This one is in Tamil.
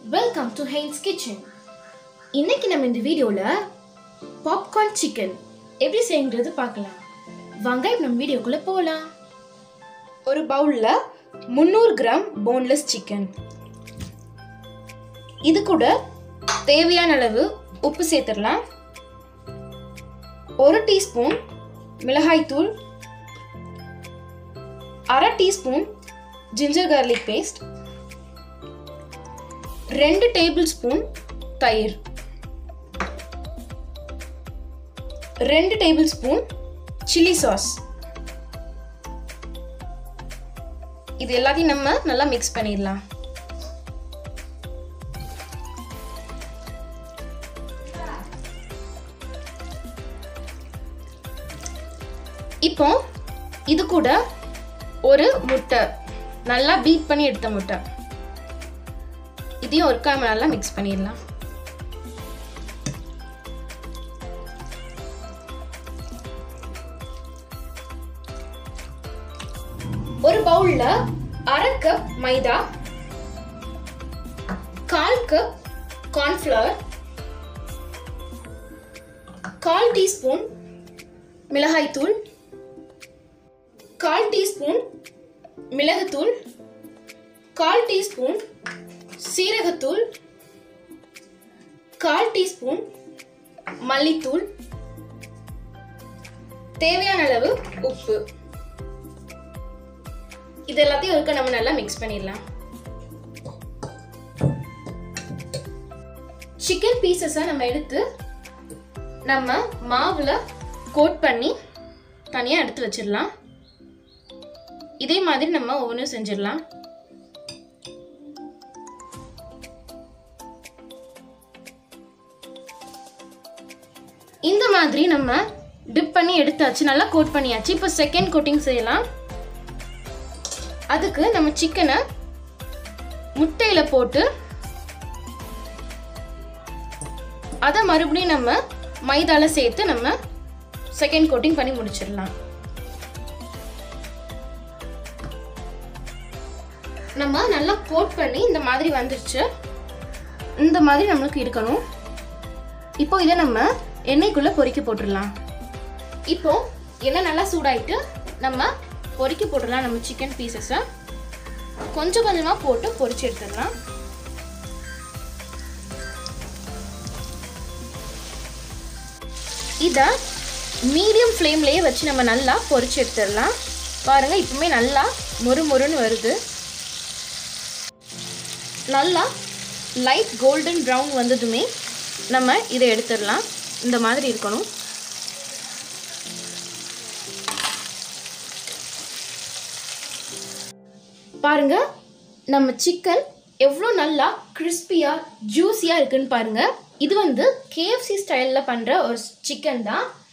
வெல்கம் டு ஹெயின்ஸ் கிச்சன் இன்னைக்கு நம்ம இந்த வீடியோவில் பாப்கார்ன் சிக்கன் எப்படி செய்யுங்கிறது பார்க்கலாம் வாங்க இப்போ நம்ம வீடியோக்குள்ளே போகலாம் ஒரு பவுலில் முந்நூறு கிராம் போன்லெஸ் சிக்கன் இது கூட தேவையான அளவு உப்பு சேர்த்துடலாம் ஒரு டீஸ்பூன் மிளகாய்த்தூள் அரை டீஸ்பூன் ஜிஞ்சர் கார்லிக் பேஸ்ட் ரெண்டு டேபிள் ஸ்பூன் தயிர் ரெண்டு டேபிள் ஸ்பூன் சில்லி சாஸ் இது எல்லாத்தையும் நம்ம நல்லா மிக்ஸ் பண்ணிடலாம் இப்போ இது கூட ஒரு முட்டை நல்லா பீட் பண்ணி எடுத்த முட்டை இதையும் ஒருக்கா நம்ம நல்லா மிக்ஸ் பண்ணிடலாம் ஒரு பவுல்ல அரை கப் மைதா கால் கப் கார்ன்ஃப்ளவர் கால் டீஸ்பூன் மிளகாய்த்தூள் கால் டீஸ்பூன் மிளகுத்தூள் கால் டீஸ்பூன் சீரகத்தூள் கால் டீஸ்பூன் மல்லித்தூள் தேவையான அளவு உப்பு இது எல்லாத்தையும் இருக்க நம்ம நல்லா மிக்ஸ் பண்ணிடலாம் சிக்கன் பீசஸை நம்ம எடுத்து நம்ம மாவில் கோட் பண்ணி தனியாக எடுத்து வச்சிடலாம் இதே மாதிரி நம்ம ஒவ்வொன்றும் செஞ்சிடலாம் இந்த மாதிரி நம்ம டிப் பண்ணி எடுத்தாச்சு நல்லா கோட் பண்ணியாச்சு இப்போ செகண்ட் கோட்டிங் செய்யலாம் அதுக்கு நம்ம சிக்கனை முட்டையில் போட்டு அதை மறுபடியும் நம்ம மைதால சேர்த்து நம்ம செகண்ட் கோட்டிங் பண்ணி முடிச்சிடலாம் நம்ம நல்லா கோட் பண்ணி இந்த மாதிரி வந்துருச்சு இந்த மாதிரி நம்மளுக்கு இருக்கணும் இப்போ இதை நம்ம எண்ணெய்க்குள்ள பொறிக்க போட்டுடலாம் இப்போ எண்ணெய் நல்லா சூடாயிட்டு நம்ம பொறிக்க போட்டுடலாம் நம்ம சிக்கன் பீசஸை கொஞ்சம் கொஞ்சமாக போட்டு பொரிச்சு எடுத்துடலாம் இதை மீடியம் ஃப்ளேம்லேயே வச்சு நம்ம நல்லா பொரிச்சு எடுத்துடலாம் பாருங்கள் இப்பவுமே நல்லா மொறு மொறுன்னு வருது நல்லா லைட் கோல்டன் ப்ரௌன் வந்ததுமே நம்ம இதை எடுத்துடலாம் இந்த மாதிரி இருக்கணும் பாருங்க நம்ம சிக்கன் எவ்வளோ நல்லா கிறிஸ்பியாக ஜூஸியாக இருக்குன்னு பாருங்க இது வந்து கேஎஃப்சி ஸ்டைலில் பண்ணுற ஒரு சிக்கன் தான்